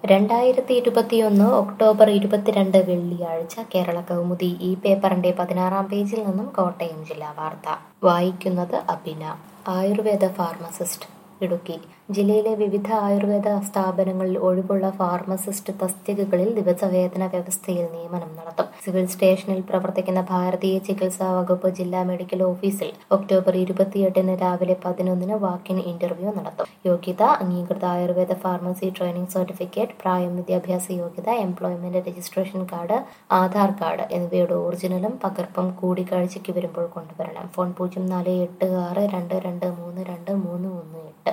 രണ്ടായിരത്തി ഇരുപത്തിയൊന്ന് ഒക്ടോബർ ഇരുപത്തിരണ്ട് വെള്ളിയാഴ്ച കേരള കൗമുദി ഈ പേപ്പറിന്റെ പതിനാറാം പേജിൽ നിന്നും കോട്ടയം ജില്ലാ വാർത്ത വായിക്കുന്നത് അബിന ആയുർവേദ ഫാർമസിസ്റ്റ് ഇടുക്കി ജില്ലയിലെ വിവിധ ആയുർവേദ സ്ഥാപനങ്ങളിൽ ഒഴിവുള്ള ഫാർമസിസ്റ്റ് തസ്തികകളിൽ ദിവസവേതന വ്യവസ്ഥയിൽ നിയമനം നടത്തും സിവിൽ സ്റ്റേഷനിൽ പ്രവർത്തിക്കുന്ന ഭാരതീയ ചികിത്സാ വകുപ്പ് ജില്ലാ മെഡിക്കൽ ഓഫീസിൽ ഒക്ടോബർ ഇരുപത്തിയെട്ടിന് രാവിലെ പതിനൊന്നിന് വാക്കിൻ ഇന്റർവ്യൂ നടത്തും യോഗ്യത അംഗീകൃത ആയുർവേദ ഫാർമസി ട്രെയിനിംഗ് സർട്ടിഫിക്കറ്റ് പ്രായം വിദ്യാഭ്യാസ യോഗ്യത employment registration card Aadhaar card എന്നിവയുടെ ഒറിജിനലും പകർപ്പും കൂടിക്കാഴ്ചയ്ക്ക് വരുമ്പോൾ കൊണ്ടുവരണം ഫോൺ പൂജ്യം നാല് എട്ട് ആറ് രണ്ട് രണ്ട് മൂന്ന് രണ്ട് മൂന്ന് ഒന്ന് എട്ട്